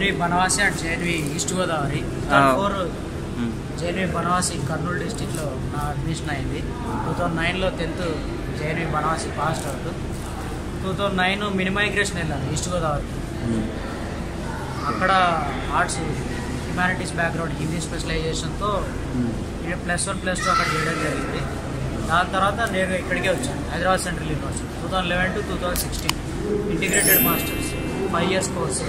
JNV Banavasi and JNV east Godavari ఆ. Four hmm. JNV Banavasi Kurnool డిస్టిక్లో నా అడ్మిషన్ అయింది టూ థౌజండ్ నైన్లో tenth JNV Banavasi passed out two thousand nine మినిమైగ్రేషన్ వెళ్ళాను ఈస్ట్ గోదావరికి మ్మ్. అక్కడ ఆర్ట్స్ హ్యుమానిటీస్ బ్యాక్గ్రౌండ్ హిందీ స్పెషలైజేషన్తో మ్మ్. నేను ప్లస్ వన్ ప్లస్ టూ అక్కడ చేయడం జరిగింది దాని తర్వాత నేను ఇక్కడికే వచ్చాను Hyderabad Central University two thousand eleven to two thousand sixteen integrated masters five years course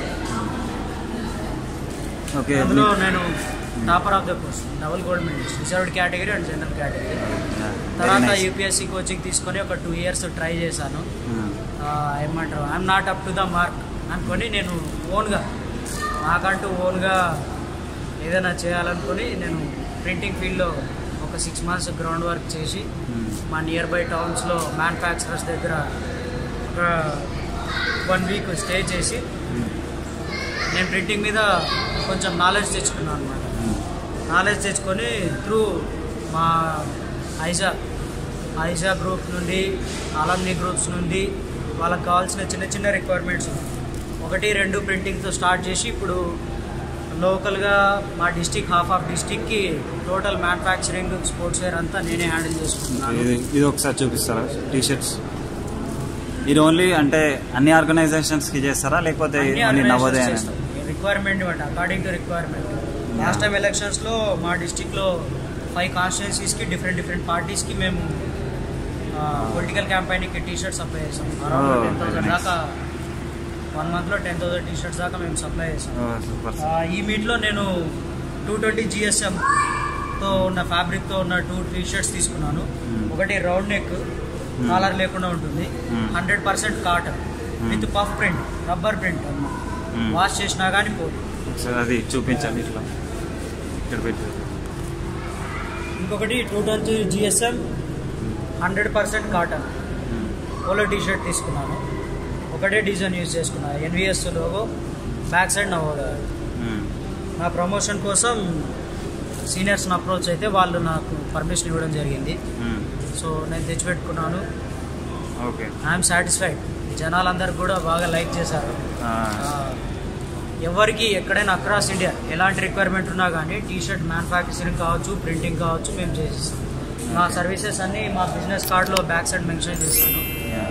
okay అందులో నేను topper of the course double gold medalist reserved category and general category తర్వాత యూపీఎస్సీ కోచింగ్ తీసుకొని ఒక టూ ఇయర్స్ ట్రై చేశాను ఆ, ఏమంటారు I'm not up to the mark అనుకొని నేను ఓన్గా నాకంటూ ఓన్గా ఏదైనా చేయాలనుకొని నేను ప్రింటింగ్ ఫీల్డ్లో ఒక సిక్స్ మంత్స్ గ్రౌండ్ వర్క్ చేసి మా నియర్ బై టౌన్స్లో మ్యానుఫ్యాక్చరర్స్ దగ్గర ఒక వన్ వీక్ స్టే చేసి నేను ప్రింటింగ్ మీద కొంచెం నాలెడ్జ్ తెచ్చుకున్నాను అనమాట నాలెడ్జ్ తెచ్చుకొని త్రూ మా ఐజా ఐజా గ్రూప్ నుండి అలమ్ని గ్రూప్స్ నుండి వాళ్ళకి కావాల్సిన చిన్న చిన్న రిక్వైర్మెంట్స్ ఒకటి రెండు ప్రింటింగ్తో స్టార్ట్ చేసి ఇప్పుడు లోకల్గా మా డిస్టిక్ హాఫ్ ఆఫ్ డిస్టిక్కి టోటల్ మ్యానుఫ్యాక్చరింగ్ స్పోర్ట్స్ వేర్ అంతా నేనే హ్యాండిల్ చేసుకుంటున్నాను ఇది ఇది ఒకసారి చూపిస్తారా టీ షర్ట్స్ ఇది ఓన్లీ అంటే అన్ని ఆర్గనైజేషన్స్కి చేస్తారా లేకపోతే ఓన్లీ నవోదయ రిక్వైర్మెంట్ ఇవ్వండి according to requirement last time ఎలక్షన్స్లో మా డిస్టిక్లో ఫైవ్ కాన్స్టిట్యున్సీస్కి డిఫరెంట్ డిఫరెంట్ పార్టీస్కి మేము పొలిటికల్ క్యాంపైనింగ్కి టీ షర్ట్స్ సప్లై చేసాం around Oh, ten thousand nice. దాకా వన్ మంత్లో టెన్ థౌసండ్ టీ షర్ట్స్ దాకా మేము సప్లై చేసాం సూపర్ ఆ, ఈ మీట్లో నేను టూ ట్వంటీ జిఎస్ఎంతో ఉన్న ఫ్యాబ్రిక్తో ఉన్న టూ టీ షర్ట్స్ తీసుకున్నాను Hmm. ఒకటి రౌండ్ నెక్ కాలర్ లేకుండా ఉంటుంది Hmm. Hundred percent cotton with puff print rubber print అన్నమాట Hmm. వాష్ చేసినా కానీ పోదు ఒకసారి అది చూపించండి ఇట్లా ఇక్కడ పెట్టి ఇంకొకటి two twenty GSM hundred percent cotton polo T shirt తీసుకున్నాను ఒకటే డిజైన్ యూజ్ చేసుకున్నాను NVS logo back side Navodaya నా ప్రమోషన్ కోసం సీనియర్స్ని అప్రోచ్ అయితే వాళ్ళు నాకు పర్మిషన్ ఇవ్వడం జరిగింది సో నేను తెచ్చిపెట్టుకున్నాను ఓకే ఐఎమ్ సాటిస్ఫైడ్ జనాలందరూ కూడా బాగా లైక్ చేశారు ఆ, ఎవరికి ఎక్కడైనా అక్రాస్ ఇండియా ఎలాంటి రిక్వైర్మెంట్ ఉన్నా కానీ టీ షర్ట్ మ్యానుఫ్యాక్చరింగ్ కావచ్చు ప్రింటింగ్ కావచ్చు మేము చేసిస్తాం మా సర్వీసెస్ అన్ని మా బిజినెస్ కార్డ్లో బ్యాక్ సైడ్ మెన్షన్ చేస్తాను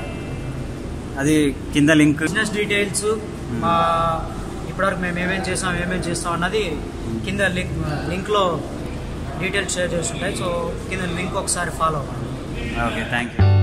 అది కింద లింక్ బిజినెస్ డీటెయిల్స్ మా ఇప్పటివరకు మేము ఏమేం చేస్తాం ఏమేం చేస్తాం అన్నది కింద లింక్ లింక్లో డీటెయిల్స్ షేర్ చేస్తుంటాయి సో కింద లింక్ ఒకసారి ఫాలో అవ్వండి ఓకే థ్యాంక్ యూ